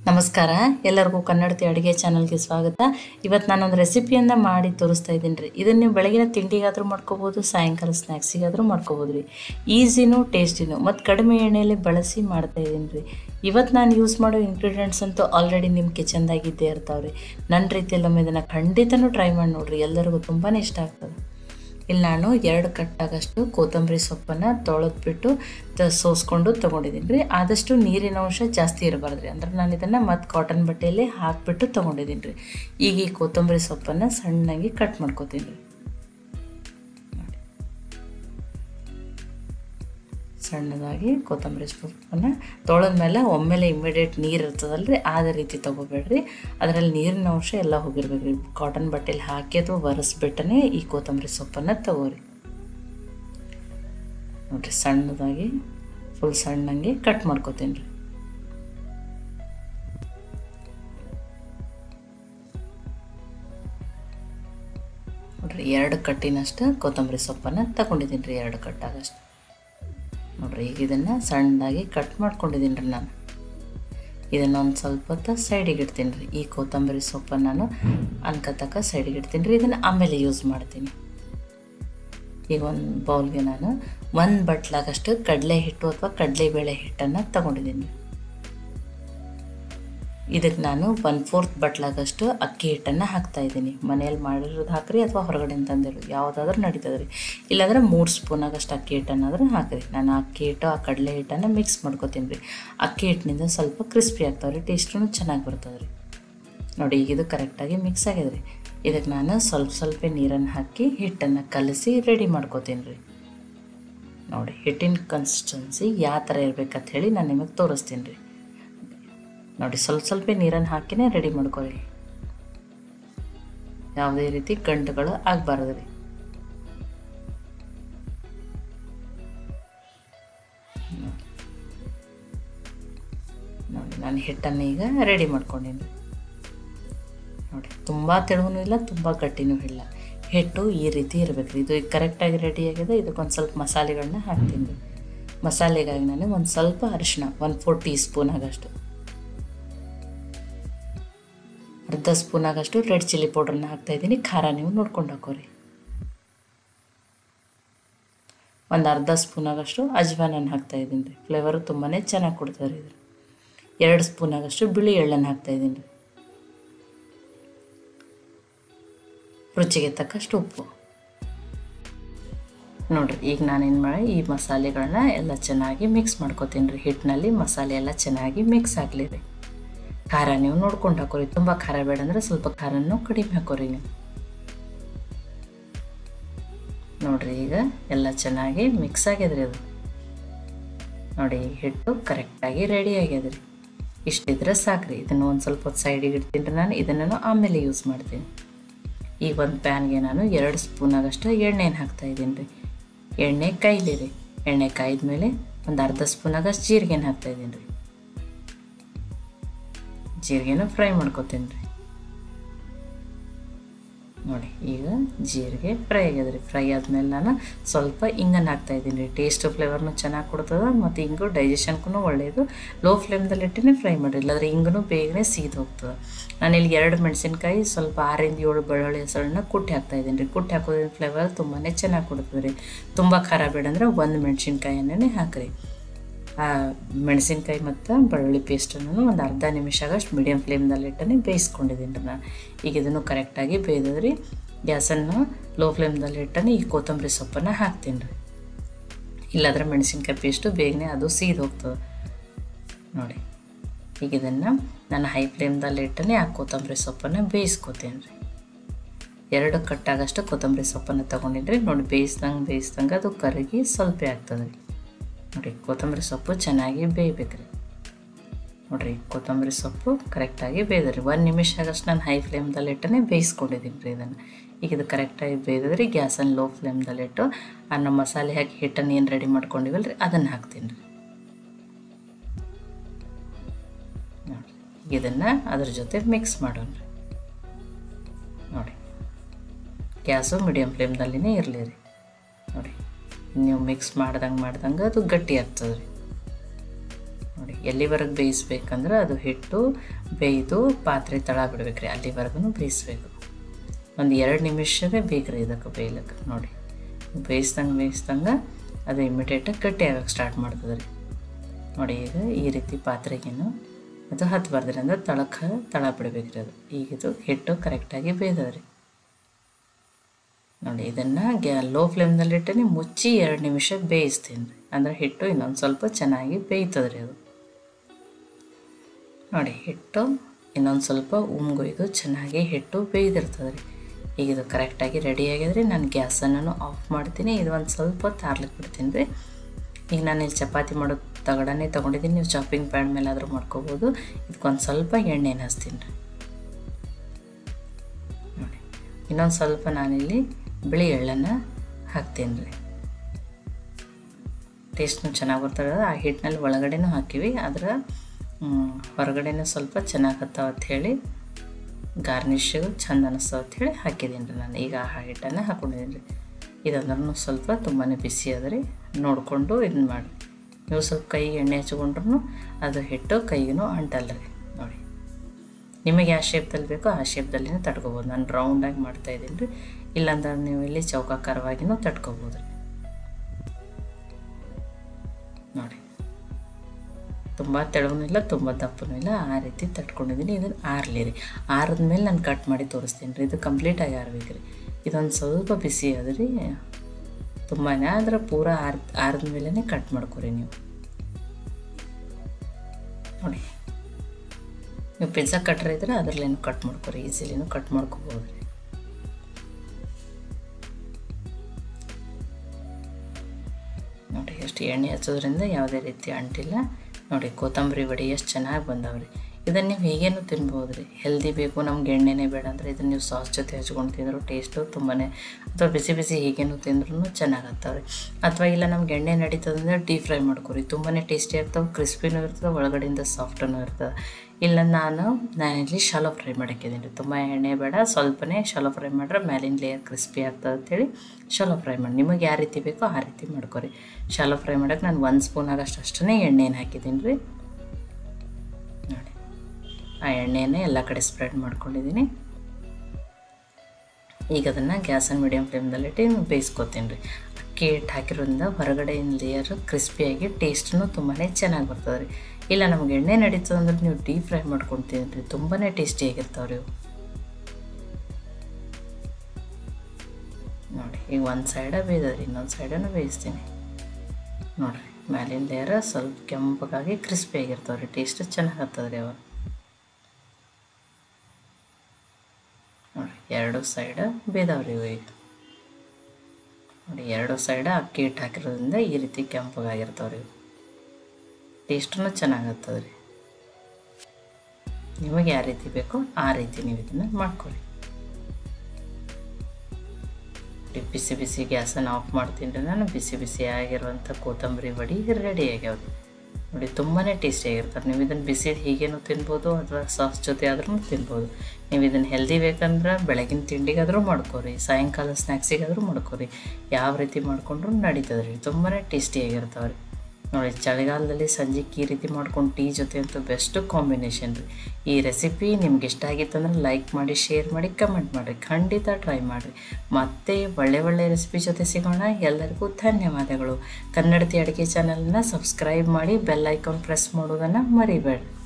ನಮಸ್ಕಾರ ಎಲ್ಲರಿಗೂ ಕನ್ನಡತಿ ಅಡುಗೆ ಚಾನಲ್ಗೆ ಸ್ವಾಗತ ಇವತ್ತು ನಾನೊಂದು ರೆಸಿಪಿಯನ್ನು ಮಾಡಿ ತೋರಿಸ್ತಾ ಇದ್ದೀನಿ ರೀ ಇದನ್ನು ನೀವು ಬೆಳಗಿನ ತಿಂಡಿಗಾದರೂ ಮಾಡ್ಕೋಬೋದು ಸಾಯಂಕಾಲ ಸ್ನ್ಯಾಕ್ಸಿಗಾದರೂ ಮಾಡ್ಕೋಬೋದು ರೀ ಈಸಿನೂ ಟೇಸ್ಟಿನೂ ಮತ್ತು ಕಡಿಮೆ ಎಣ್ಣೆಯಲ್ಲಿ ಬಳಸಿ ಮಾಡ್ತಾ ಇದ್ದೀನಿ ರೀ ಇವತ್ತು ನಾನು ಯೂಸ್ ಮಾಡೋ ಇಂಗ್ರೀಡಿಯೆಂಟ್ಸ್ ಅಂತೂ ಆಲ್ರೆಡಿ ನಿಮ್ಮ ಕಿಚನ್ದಾಗ ಇದ್ದೇ ಇರ್ತಾವೆ ರೀ ನನ್ನ ರೀತಿಯಲ್ಲಿ ಒಮ್ಮೆ ಇದನ್ನು ಖಂಡಿತನೂ ಟ್ರೈ ಮಾಡಿ ನೋಡಿರಿ ಎಲ್ಲರಿಗೂ ತುಂಬಾ ಇಷ್ಟ ಆಗ್ತದೆ ಇಲ್ಲಿ ನಾನು ಎರಡು ಕಟ್ಟಾಗಷ್ಟು ಕೊತ್ತಂಬರಿ ಸೊಪ್ಪನ್ನು ತೊಳೆದ್ಬಿಟ್ಟು ತ ಸೋಸ್ಕೊಂಡು ತೊಗೊಂಡಿದ್ದೀನಿ ರೀ ಆದಷ್ಟು ನೀರಿನ ಅಂಶ ಜಾಸ್ತಿ ಇರಬಾರ್ದು ರೀ ಅಂದ್ರೆ ನಾನು ಇದನ್ನು ಮತ್ತು ಕಾಟನ್ ಬಟ್ಟೆಯಲ್ಲಿ ಹಾಕಿಬಿಟ್ಟು ತೊಗೊಂಡಿದ್ದೀನಿ ರೀ ಈಗ ಈ ಕೊತ್ತಂಬರಿ ಸೊಪ್ಪನ್ನು ಸಣ್ಣಗೆ ಕಟ್ ಮಾಡ್ಕೊತೀನಿ ರೀ ಸಣ್ಣದಾಗಿ ಕೊತ್ತಂಬರಿ ಸೊಪ್ಪನ್ನು ತೊಳೆದ ಮೇಲೆ ಒಮ್ಮೆಲೆ ಇಮ್ಮಿಡಿಯೇಟ್ ನೀರು ಇರ್ತದಲ್ಲ ರೀ ಅದೇ ರೀತಿ ತೊಗೋಬೇಡ್ರಿ ಅದರಲ್ಲಿ ನೀರಿನ ಅಂಶ ಎಲ್ಲ ಹೋಗಿರ್ಬೇಕು ರೀ ಕಾಟನ್ ಬಟ್ಟೆಲಿ ಹಾಕಿ ಅಥವಾ ಒರೆಸ್ಬಿಟ್ಟನೆ ಈ ಕೊತ್ತಂಬರಿ ಸೊಪ್ಪನ್ನು ತಗೋರಿ ನೋಡಿರಿ ಸಣ್ಣದಾಗಿ ಫುಲ್ ಸಣ್ಣಂಗೆ ಕಟ್ ಮಾಡ್ಕೊತೀನಿ ರೀ ನೋಡಿರಿ ಎರಡು ಕಟ್ಟಿನಷ್ಟು ಕೊತ್ತಂಬರಿ ಸೊಪ್ಪನ್ನು ತಗೊಂಡಿದ್ದೀನಿ ರೀ ಎರಡು ಕಟ್ಟಾಗಷ್ಟು ನೋಡಿರಿ ಈಗ ಇದನ್ನು ಸಣ್ಣದಾಗಿ ಕಟ್ ಮಾಡ್ಕೊಂಡಿದ್ದೀನಿ ರೀ ನಾನು ಇದನ್ನು ಒಂದು ಸ್ವಲ್ಪ ಹೊತ್ತು ಸೈಡಿಗೆ ಇಡ್ತೀನಿ ರೀ ಈ ಕೊತ್ತಂಬರಿ ಸೊಪ್ಪನ್ನು ನಾನು ಅನ್ಕತಕ್ಕ ಸೈಡಿಗೆ ಇಡ್ತೀನಿ ರೀ ಇದನ್ನು ಆಮೇಲೆ ಯೂಸ್ ಮಾಡ್ತೀನಿ ಈಗ ಒಂದು ಬೌಲ್ಗೆ ನಾನು ಒಂದು ಬಟ್ಲಾಗಷ್ಟು ಕಡಲೆ ಹಿಟ್ಟು ಅಥವಾ ಕಡಲೆಬೇಳೆ ಹಿಟ್ಟನ್ನು ತಗೊಂಡಿದ್ದೀನಿ ಇದಕ್ಕೆ ನಾನು ಒನ್ ಫೋರ್ತ್ ಬಟ್ಲಾಗಷ್ಟು ಅಕ್ಕಿ ಹಿಟ್ಟನ್ನು ಹಾಕ್ತಾಯಿದ್ದೀನಿ ಮನೇಲಿ ಮಾಡಿರೋದು ಹಾಕ್ರಿ ಅಥವಾ ಹೊರಗಡೆಯಿಂದ ತಂದಿರೋ ಯಾವುದಾದ್ರೂ ನಡೀತದೆ ರೀ ಇಲ್ಲಾಂದ್ರೆ ಮೂರು ಸ್ಪೂನಾಗಷ್ಟು ಅಕ್ಕಿ ಹಿಟ್ಟನ್ನಾದ್ರೂ ಹಾಕಿರಿ ನಾನು ಅಕ್ಕಿ ಹಿಟ್ಟು ಆ ಕಡಲೆ ಹಿಟ್ಟನ್ನು ಮಿಕ್ಸ್ ಮಾಡ್ಕೊತೀನಿ ರೀ ಅಕ್ಕಿ ಹಿಟ್ಟಿನಿಂದ ಸ್ವಲ್ಪ ಕ್ರಿಸ್ಪಿ ಆಗ್ತಾವೆ ರೀ ಟೇಸ್ಟೂ ಚೆನ್ನಾಗಿ ಬರ್ತದೆ ರೀ ನೋಡಿ ಈಗ ಇದು ಕರೆಕ್ಟಾಗಿ ಮಿಕ್ಸ್ ಆಗಿದೆ ರೀ ಇದಕ್ಕೆ ನಾನು ಸ್ವಲ್ಪ ಸ್ವಲ್ಪ ನೀರನ್ನು ಹಾಕಿ ಹಿಟ್ಟನ್ನು ಕಲಸಿ ರೆಡಿ ಮಾಡ್ಕೋತೀನಿ ರೀ ನೋಡಿ ಹಿಟ್ಟಿನ ಕನ್ಸಿಸ್ಟೆನ್ಸಿ ಯಾವ ಥರ ಇರ್ಬೇಕಂತ ಹೇಳಿ ನಾನು ನಿಮಗೆ ತೋರಿಸ್ತೀನಿ ರೀ ನೋಡಿ ಸ್ವಲ್ಪ ಸ್ವಲ್ಪ ನೀರನ್ನು ಹಾಕಿನೇ ರೆಡಿ ಮಾಡ್ಕೊಳ್ಳಿ ಯಾವುದೇ ರೀತಿ ಗಂಟುಗಳು ಆಗಬಾರ್ದು ರೀ ನೋಡಿ ನಾನು ಹಿಟ್ಟನ್ನು ಈಗ ರೆಡಿ ಮಾಡ್ಕೊಂಡೀನಿ ನೋಡಿ ತುಂಬ ತೆಳುವೂ ಇಲ್ಲ ತುಂಬ ಗಟ್ಟಿನೂ ಇಲ್ಲ ಹಿಟ್ಟು ಈ ರೀತಿ ಇರಬೇಕು ರೀ ಇದು ಈಗ ಕರೆಕ್ಟಾಗಿ ರೆಡಿ ಆಗಿದೆ ಇದಕ್ಕೊಂದು ಸ್ವಲ್ಪ ಮಸಾಲೆಗಳನ್ನ ಹಾಕ್ತೀನಿ ರೀ ಮಸಾಲೆಗಾಗಿ ನಾನು ಒಂದು ಸ್ವಲ್ಪ ಅರಿಶಿನ ಒಂದು ಫೋರ್ ಟೀ ಸ್ಪೂನ್ ಆಗಷ್ಟು ಅರ್ಧ ಸ್ಪೂನ್ ಆಗಷ್ಟು ರೆಡ್ ಚಿಲ್ಲಿ ಪೌಡ್ರನ್ನ ಹಾಕ್ತಾಯಿದ್ದೀನಿ ಖಾರ ನೀವು ನೋಡ್ಕೊಂಡು ಹಾಕೋರಿ ಒಂದು ಅರ್ಧ ಸ್ಪೂನ್ ಆಗಷ್ಟು ಅಜ್ವಾನನ್ನು ಹಾಕ್ತಾಯಿದ್ದೀನಿ ರೀ ಫ್ಲೇವರು ತುಂಬಾ ಚೆನ್ನಾಗಿ ಕೊಡ್ತಾರೆ ರೀ ಇದು ಎರಡು ಸ್ಪೂನ್ ಆಗಷ್ಟು ಬಿಳಿ ಎಳ್ಳನ್ನು ಹಾಕ್ತಾಯಿದ್ದೀನಿ ರೀ ರುಚಿಗೆ ತಕ್ಕಷ್ಟು ಉಪ್ಪು ನೋಡಿರಿ ಈಗ ನಾನೇನು ಮಾಡಿ ಈ ಮಸಾಲೆಗಳನ್ನ ಎಲ್ಲ ಚೆನ್ನಾಗಿ ಮಿಕ್ಸ್ ಮಾಡ್ಕೊತೀನಿ ರೀ ಹಿಟ್ಟಿನಲ್ಲಿ ಮಸಾಲೆ ಎಲ್ಲ ಚೆನ್ನಾಗಿ ಮಿಕ್ಸ್ ಆಗಲಿ ರೀ ಖಾರ ನೀವು ನೋಡ್ಕೊಂಡು ಹಾಕೋರಿ ತುಂಬ ಖಾರ ಬೇಡ ಅಂದರೆ ಸ್ವಲ್ಪ ಖಾರನೂ ಕಡಿಮೆ ಹಾಕೋರಿ ನೀವು ನೋಡಿರಿ ಈಗ ಎಲ್ಲ ಚೆನ್ನಾಗಿ ಮಿಕ್ಸ್ ಆಗ್ಯದ್ರಿ ಅದು ನೋಡಿ ಹಿಟ್ಟು ಕರೆಕ್ಟಾಗಿ ರೆಡಿ ಆಗ್ಯದ್ರಿ ಇಷ್ಟಿದ್ರೆ ಸಾಕ್ರಿ ಇದನ್ನು ಒಂದು ಸ್ವಲ್ಪ ಹೊತ್ತು ಸೈಡಿಗೆ ಇಡ್ತೀನಿ ರೀ ನಾನು ಇದನ್ನು ಆಮೇಲೆ ಯೂಸ್ ಮಾಡ್ತೀನಿ ಈಗ ಒಂದು ಪ್ಯಾನ್ಗೆ ನಾನು ಎರಡು ಸ್ಪೂನ್ ಆಗಷ್ಟು ಎಣ್ಣೆನ ಹಾಕ್ತಾಯಿದ್ದೀನಿ ರೀ ಎಣ್ಣೆ ಕಾಯ್ಲಿ ರೀ ಎಣ್ಣೆ ಕಾಯ್ದ ಮೇಲೆ ಒಂದು ಅರ್ಧ ಸ್ಪೂನ್ ಆಗಷ್ಟು ಜೀರಿಗೆನ ಹಾಕ್ತಾಯಿದ್ದೀನಿ ರೀ ಜೀರಿಗೆನೂ ಫ್ರೈ ಮಾಡ್ಕೊತೀನಿ ರೀ ನೋಡಿ ಈಗ ಜೀರಿಗೆ ಫ್ರೈ ಆಗ್ಯದ ರೀ ಫ್ರೈ ಆದಮೇಲೆ ನಾನು ಸ್ವಲ್ಪ ಇಂಗನ್ನು ಹಾಕ್ತಾಯಿದ್ದೀನಿ ರೀ ಟೇಸ್ಟ್ ಫ್ಲೇವರ್ನು ಚೆನ್ನಾಗಿ ಕೊಡ್ತದೆ ಮತ್ತು ಇಂಗು ಡೈಜೆಷನ್ಗೂ ಒಳ್ಳೆಯದು ಲೋ ಫ್ಲೇಮ್ದಲ್ಲಿ ಇಟ್ಟೇ ಫ್ರೈ ಮಾಡಿರಿ ಇಲ್ಲಾಂದ್ರೆ ಇಂಗು ಬೇಗನೆ ಸೀದ್ ಹೋಗ್ತದೆ ನಾನಿಲ್ಲಿ ಎರಡು ಮೆಣಸಿನ್ಕಾಯಿ ಸ್ವಲ್ಪ ಆರಿಂದ ಏಳು ಬೆಳ್ಳುಳ್ಳಿ ಹೆಸರನ್ನ ಕುಟ್ಟಿ ಹಾಕ್ತಾಯಿದ್ದೀನಿ ರೀ ಕುಟ್ಟಿ ಹಾಕೋದ್ರಿಂದ ಫ್ಲೇವರ್ ತುಂಬಾ ಚೆನ್ನಾಗಿ ಕೊಡ್ತದೆ ರೀ ತುಂಬ ಖಾರ ಬೇಡ ಅಂದರೆ ಒಂದು ಮೆಣಸಿನ್ಕಾಯನ್ನೇ ಹಾಕಿರಿ ಆ ಮೆಣಸಿನ್ಕಾಯಿ ಮತ್ತು ಬೆಳ್ಳುಳ್ಳಿ ಪೇಸ್ಟನ್ನು ಒಂದು ಅರ್ಧ ನಿಮಿಷ ಆಗಷ್ಟು ಮೀಡಿಯಮ್ ಫ್ಲೇಮ್ದಲ್ಲಿ ಇಟ್ಟನೆ ಬೇಯಿಸ್ಕೊಂಡಿದ್ದೀನಿ ರೀ ನಾನು ಈಗ ಇದನ್ನು ಕರೆಕ್ಟಾಗಿ ಬೇಯ್ದದ್ರಿ ಗ್ಯಾಸನ್ನು ಲೋ ಫ್ಲೇಮ್ದಲ್ಲಿ ಇಟ್ಟನೆ ಈ ಕೊತ್ತಂಬರಿ ಸೊಪ್ಪನ್ನು ಹಾಕ್ತೀನಿ ರೀ ಇಲ್ಲಾಂದ್ರೆ ಮೆಣಸಿನ್ಕಾಯಿ ಪೇಸ್ಟು ಬೇಗನೆ ಅದು ಸೀದ್ ಹೋಗ್ತದೆ ನೋಡಿ ಈಗ ಇದನ್ನು ನಾನು ಹೈ ಫ್ಲೇಮ್ದಲ್ಲಿ ಇಟ್ಟನೆ ಆ ಕೊತ್ತಂಬರಿ ಸೊಪ್ಪನ್ನು ಬೇಯಿಸ್ಕೊತೀನಿ ರೀ ಎರಡು ಕಟ್ಟಾಗಷ್ಟು ಕೊತ್ತಂಬರಿ ಸೊಪ್ಪನ್ನು ತೊಗೊಂಡಿದ್ರಿ ನೋಡಿ ಬೇಯಿಸ್ದಂಗೆ ಬೇಯಿಸ್ದಂಗೆ ಅದು ಕರಗಿ ಸ್ವಲ್ಪ ಆಗ್ತದೆ ರೀ ನೋಡಿ ಕೊತ್ತಂಬರಿ ಸೊಪ್ಪು ಚೆನ್ನಾಗಿ ಬೇಯಬೇಕು ರೀ ನೋಡಿರಿ ಕೊತ್ತಂಬರಿ ಸೊಪ್ಪು ಕರೆಕ್ಟಾಗಿ ಬೇಯ್ದ್ರಿ ಒಂದು ನಿಮಿಷ ಆಗಷ್ಟು ನಾನು ಹೈ ಫ್ಲೇಮ್ದಲ್ಲಿ ಇಟ್ಟನೆ ಬೇಯಿಸ್ಕೊಂಡಿದ್ದೀನಿ ರೀ ಇದನ್ನು ಈಗ ಇದು ಕರೆಕ್ಟಾಗಿ ಬೇಯ್ದದ್ರಿ ಗ್ಯಾಸನ್ನು ಲೋ ಫ್ಲೇಮ್ದಲ್ಲಿ ಇಟ್ಟು ಆ ನಮ್ಮ ಮಸಾಲೆ ಹಾಕಿ ಹಿಟ್ಟನ್ನು ಏನು ರೆಡಿ ಮಾಡ್ಕೊಂಡಿವಲ್ಲ ರೀ ಅದನ್ನು ಹಾಕ್ತೀನಿ ರೀ ನೋಡಿ ಇದನ್ನು ಅದ್ರ ಜೊತೆ ಮಿಕ್ಸ್ ಮಾಡೋಣ ರೀ ನೋಡಿ ಗ್ಯಾಸು ಮೀಡಿಯಮ್ ಫ್ಲೇಮ್ದಲ್ಲಿನೇ ಇರಲಿ ರೀ ನೋಡಿ ನೀವು ಮಿಕ್ಸ್ ಮಾಡ್ದಂಗೆ ಮಾಡ್ದಂಗೆ ಅದು ಗಟ್ಟಿ ಆಗ್ತದೆ ರೀ ನೋಡಿ ಎಲ್ಲಿವರೆಗೆ ಬೇಯಿಸ್ಬೇಕಂದ್ರೆ ಅದು ಹಿಟ್ಟು ಬೇಯ್ದು ಪಾತ್ರೆ ತಳ ಬಿಡ್ಬೇಕ್ರಿ ಅಲ್ಲಿವರೆಗೂ ಬೇಯಿಸ್ಬೇಕು ಒಂದು ಎರಡು ನಿಮಿಷವೇ ಬೇಕ್ರಿ ಇದಕ್ಕೆ ಬೇಯ್ಲಕ್ಕೆ ನೋಡಿ ಬೇಯಿಸ್ದಂಗೆ ಬೇಯಿಸ್ದಂಗೆ ಅದು ಇಮಿಡಿಯೇಟಾಗಿ ಗಟ್ಟಿ ಆಗಕ್ಕೆ ಸ್ಟಾರ್ಟ್ ಮಾಡ್ತದೆ ರೀ ನೋಡಿ ಈಗ ಈ ರೀತಿ ಪಾತ್ರೆಗೇನು ಅದು ಹತ್ಬಾರ್ದ್ರಿ ಅಂದ್ರೆ ತಳಕ್ಕೆ ತಳ ಬಿಡ್ಬೇಕ್ರಿ ಅದು ಈಗ ಇದು ಹಿಟ್ಟು ಕರೆಕ್ಟಾಗಿ ಬೇಯ್ದದ ರೀ ನೋಡಿ ಇದನ್ನು ಗ್ಯಾ ಲೋ ಫ್ಲೇಮ್ನಲ್ಲಿಟ್ಟೆ ಮುಚ್ಚಿ ಎರಡು ನಿಮಿಷ ಬೇಯಿಸ್ತೀನಿ ರೀ ಅಂದರೆ ಹಿಟ್ಟು ಇನ್ನೊಂದು ಸ್ವಲ್ಪ ಚೆನ್ನಾಗಿ ಬೇಯ್ತದೆ ರೀ ಅದು ನೋಡಿ ಹಿಟ್ಟು ಇನ್ನೊಂದು ಸ್ವಲ್ಪ ಉಮ್ಗೊಯ್ದು ಚೆನ್ನಾಗಿ ಹಿಟ್ಟು ಬೇಯ್ದಿರ್ತದೆ ರೀ ಈಗ ಇದು ಕರೆಕ್ಟಾಗಿ ರೆಡಿ ಆಗಿದ್ರೆ ನಾನು ಗ್ಯಾಸನ್ನು ಆಫ್ ಮಾಡ್ತೀನಿ ಇದು ಒಂದು ಸ್ವಲ್ಪ ಹೊತ್ತು ಆರ್ಲಿಕ್ಕೆ ಬಿಡ್ತೀನಿ ರೀ ಈಗ ನಾನು ಇಲ್ಲಿ ಚಪಾತಿ ಮಾಡೋ ತಗಡನೇ ತೊಗೊಂಡಿದ್ದೀನಿ ನೀವು ಚಾಪಿಂಗ್ ಪ್ಯಾಡ್ ಮೇಲಾದರೂ ಮಾಡ್ಕೋಬೋದು ಇದಕ್ಕೊಂದು ಸ್ವಲ್ಪ ಎಣ್ಣೆನ ಹಚ್ತೀನಿ ರೀ ನೋಡಿ ಇನ್ನೊಂದು ಸ್ವಲ್ಪ ನಾನಿಲ್ಲಿ ಬಿಳಿ ಎಳ್ಳನ್ನು ಹಾಕ್ತೀನಿ ರೀ ಟೇಸ್ಟ್ನು ಚೆನ್ನಾಗಿ ಬರ್ತದೆ ಆ ಹಿಟ್ಟಿನಲ್ಲಿ ಒಳಗಡೆನೂ ಹಾಕಿವಿ ಅದರ ಹೊರಗಡೆನೂ ಸ್ವಲ್ಪ ಚೆನ್ನಾಗಿ ಹತ್ತಾವ ಹೇಳಿ ಗಾರ್ನಿಷು ಚಂದ ಅನ್ನಿಸ್ತಾವ ಹೇಳಿ ಹಾಕಿದ್ದೀನಿ ರೀ ನಾನು ಈಗ ಆ ಹಿಟ್ಟನ್ನು ಹಾಕ್ಕೊಂಡಿದ್ದೀನಿ ರೀ ಇದಂದ್ರೂ ಸ್ವಲ್ಪ ತುಂಬಾ ಬಿಸಿ ಅದ ರೀ ನೋಡಿಕೊಂಡು ಇದನ್ನ ಮಾಡಿ ನೀವು ಸ್ವಲ್ಪ ಕೈಗೆ ಎಣ್ಣೆ ಹಚ್ಕೊಂಡ್ರು ಅದು ಹಿಟ್ಟು ಕೈಗೂ ಅಂಟಲ್ಲ ರೀ ನೋಡಿ ನಿಮಗೆ ಯಾವ ಶೇಪ್ದಲ್ಲಿ ಬೇಕೋ ಆ ಶೇಪ್ದಲ್ಲಿನೇ ತಡ್ಕೊಬೋದು ನಾನು ರೌಂಡಾಗಿ ಮಾಡ್ತಾಯಿದ್ದೀನಿ ರೀ ಇಲ್ಲಾಂದ್ರೆ ನೀವು ಇಲ್ಲಿ ಚೌಕಾಕಾರವಾಗಿನೂ ತಡ್ಕೊಬೋದು ರೀ ನೋಡಿ ತುಂಬ ತೆಳಗೂ ಇಲ್ಲ ತುಂಬ ದಪ್ಪನೂ ಇಲ್ಲ ಆ ರೀತಿ ತಟ್ಕೊಂಡಿದ್ದೀನಿ ಇದನ್ನು ಆರಲಿ ರೀ ಆರಿದ್ಮೇಲೆ ನಾನು ಕಟ್ ಮಾಡಿ ತೋರಿಸ್ತೀನಿ ರೀ ಇದು ಕಂಪ್ಲೀಟಾಗಿ ಆರ್ಬೇಕು ರೀ ಇದೊಂದು ಸ್ವಲ್ಪ ಬಿಸಿ ಅದ ರೀ ತುಂಬಾ ಆದ್ರೆ ಪೂರ ಆರ್ ಆರಿದ ಮೇಲೇ ಕಟ್ ಮಾಡ್ಕೊರಿ ನೀವು ನೋಡಿ ನೀವು ಪಿಜ್ಜಾ ಕಟ್ರ್ ಇದ್ರೆ ಅದರಲ್ಲೇನು ಕಟ್ ಮಾಡ್ಕೊರಿ ಈಸಿಲಿನೂ ಕಟ್ ಮಾಡ್ಕೋಬೋದು ರೀ ನೋಡಿ ಎಷ್ಟು ಎಣ್ಣೆ ಹಚ್ಚೋದ್ರಿಂದ ಯಾವುದೇ ರೀತಿ ಅಂಟಿಲ್ಲ ನೋಡಿ ಕೊತ್ತಂಬರಿ ವಡಿ ಎಷ್ಟು ಚೆನ್ನಾಗಿ ಬಂದವ್ರಿ ಇದನ್ನು ನೀವು ಹೀಗೇನು ತಿನ್ಬೋದು ರೀ ಹೆಲ್ದಿ ಬೇಕು ನಮ್ಗೆ ಎಣ್ಣೆನೇ ಬೇಡ ಅಂದರೆ ಇದನ್ನು ನೀವು ಸಾಸ್ ಜೊತೆ ಹಚ್ಕೊಂಡು ತಿಂದರೂ ಟೇಸ್ಟು ತುಂಬಾ ಅಥವಾ ಬಿಸಿ ಬಿಸಿ ಹೀಗೇನು ತಿಂದ್ರೂ ಚೆನ್ನಾಗಿ ಆಗ್ತಾವ್ರಿ ಅಥವಾ ಇಲ್ಲ ನಮ್ಗೆ ಎಣ್ಣೆ ನಡೀತದಂದ್ರೆ ಡೀಪ್ ಫ್ರೈ ಮಾಡ್ಕೊರಿ ತುಂಬಾ ಟೇಸ್ಟಿ ಆಗ್ತಾವೆ ಕ್ರಿಸ್ಪಿನೂ ಇರ್ತದೆ ಒಳಗಡೆಯಿಂದ ಸಾಫ್ಟೂ ಇರ್ತದೆ ಇಲ್ಲ ನಾನು ನಾನಿಲ್ಲಿ ಶಾಲೋ ಫ್ರೈ ಮಾಡಕ್ಕಿದ್ದೀನಿ ರೀ ತುಂಬ ಎಣ್ಣೆ ಬೇಡ ಸ್ವಲ್ಪನೇ ಶಾಲೋ ಫ್ರೈ ಮಾಡ್ರೆ ಮೇಲಿನ ಲೇಯರ್ ಕ್ರಿಸ್ಪಿ ಆಗ್ತದೆ ಅಂತೇಳಿ ಶಾಲೋ ಫ್ರೈ ಮಾಡಿ ನಿಮಗೆ ಯಾವ ರೀತಿ ಬೇಕೋ ಆ ರೀತಿ ಮಾಡ್ಕೊರಿ ಶಾಲೋ ಫ್ರೈ ಮಾಡೋಕೆ ನಾನು ಒಂದು ಸ್ಪೂನ್ ಆಗಷ್ಟು ಅಷ್ಟೇ ಎಣ್ಣೆನ ಹಾಕಿದ್ದೀನಿ ರೀ ನೋಡಿ ಆ ಎಣ್ಣೆನೇ ಎಲ್ಲ ಕಡೆ ಸ್ಪ್ರೆಡ್ ಮಾಡ್ಕೊಂಡಿದ್ದೀನಿ ಈಗ ಅದನ್ನು ಗ್ಯಾಸನ್ನು ಮೀಡಿಯಮ್ ಫ್ಲೇಮ್ದಲ್ಲಿಟ್ಟು ಬೇಯಿಸ್ಕೊತೀನಿ ರೀ ಅಕ್ಕಿ ಹಿಟ್ಟು ಹಾಕಿರೋದ್ರಿಂದ ಹೊರಗಡೆಯಿಂದ ಲೇಯರ್ ಕ್ರಿಸ್ಪಿಯಾಗಿ ಟೇಸ್ಟೂ ತುಂಬಾ ಚೆನ್ನಾಗಿ ಬರ್ತದೆ ರೀ ಇಲ್ಲ ನಮ್ಗೆ ಎಣ್ಣೆ ನಡೀತದೆ ಅಂದ್ರೆ ನೀವು ಡೀಪ್ ಫ್ರೈ ಮಾಡ್ಕೊಂಡು ತಿನ್ನಿರಿ ತುಂಬಾ ಟೇಸ್ಟಿಯಾಗಿರ್ತಾವೆ ರೀ ನೋಡಿ ಈಗ ಒಂದು ಸೈಡ ಬೇಯ್ದದ್ರಿ ಇನ್ನೊಂದು ಸೈಡನ್ನು ಬೇಯಿಸ್ತೀನಿ ನೋಡಿರಿ ಮ್ಯಾಲಿನ ಲೇಯರ್ ಸ್ವಲ್ಪ ಕೆಂಪಗಾಗಿ ಕ್ರಿಸ್ಪಿಯಾಗಿರ್ತಾವೆ ರೀ ಟೇಸ್ಟ್ ಚೆನ್ನಾಗಿ ಆಗ್ತದೆ ರೀ ಅವ ನೋಡಿ ಎರಡು ಸೈಡ ಬೇದವ್ರಿ ಇವು ಈಗ ನೋಡಿ ಎರಡು ಸೈಡ ಅಕ್ಕಿ ಹಿಟ್ಟು ಹಾಕಿರೋದ್ರಿಂದ ಈ ರೀತಿ ಕೆಂಪಗಾಗಿರ್ತಾವೆ ರೀ ಟೇಸ್ಟೂ ಚೆನ್ನಾಗತ್ತದ ರೀ ನಿಮಗೆ ಯಾವ ರೀತಿ ಬೇಕೋ ಆ ರೀತಿ ನೀವು ಇದನ್ನು ಮಾಡ್ಕೊಳ್ಳಿ ಬಿಸಿ ಬಿಸಿ ಗ್ಯಾಸನ್ನು ಆಫ್ ಮಾಡ್ತೀನಿ ರೀ ನಾನು ಬಿಸಿ ಬಿಸಿ ಆಗಿರುವಂಥ ಕೊತ್ತಂಬರಿ ವಡಿ ರೆಡಿ ಆಗ್ಯಾವ ನೋಡಿ ತುಂಬಾ ಟೇಸ್ಟಿಯಾಗಿರ್ತಾರೆ ನೀವು ಇದನ್ನು ಬಿಸಿ ಹೀಗೇನು ತಿನ್ಬೋದು ಅಥವಾ ಸಾಸ್ ಜೊತೆ ಆದ್ರೂ ತಿನ್ಬೋದು ನೀವು ಇದನ್ನು ಹೆಲ್ದಿ ಬೇಕಂದ್ರೆ ಬೆಳಗಿನ ತಿಂಡಿಗಾದರೂ ಮಾಡ್ಕೊರಿ ಸಾಯಂಕಾಲ ಸ್ನ್ಯಾಕ್ಸಿಗಾದರೂ ಮಾಡ್ಕೊರಿ ಯಾವ ರೀತಿ ಮಾಡ್ಕೊಂಡ್ರೂ ನಡೀತದೆ ರೀ ತುಂಬಾ ಟೇಸ್ಟಿಯಾಗಿರ್ತಾವೆ ರೀ ನೋಡಿ ಚಳಿಗಾಲದಲ್ಲಿ ಸಂಜೆಗೆ ಈ ರೀತಿ ಮಾಡ್ಕೊಂಡು ಟೀ ಜೊತೆ ಅಂತೂ ಬೆಸ್ಟ್ ಕಾಂಬಿನೇಷನ್ ರೀ ಈ ರೆಸಿಪಿ ನಿಮ್ಗೆ ಇಷ್ಟ ಆಗಿತ್ತಂದ್ರೆ ಲೈಕ್ ಮಾಡಿ ಶೇರ್ ಮಾಡಿ ಕಮೆಂಟ್ ಮಾಡಿರಿ ಖಂಡಿತ ಟ್ರೈ ಮಾಡಿರಿ ಮತ್ತೆ ಒಳ್ಳೆ ಒಳ್ಳೆ ರೆಸಿಪಿ ಜೊತೆ ಸಿಗೋಣ ಎಲ್ಲರಿಗೂ ಧನ್ಯವಾದಗಳು ಕನ್ನಡತಿ ಅಡುಗೆ ಚಾನಲ್ನ ಸಬ್ಸ್ಕ್ರೈಬ್ ಮಾಡಿ ಬೆಲ್ ಐಕಾನ್ ಪ್ರೆಸ್ ಮಾಡೋದನ್ನು ಮರಿಬೇಡಿ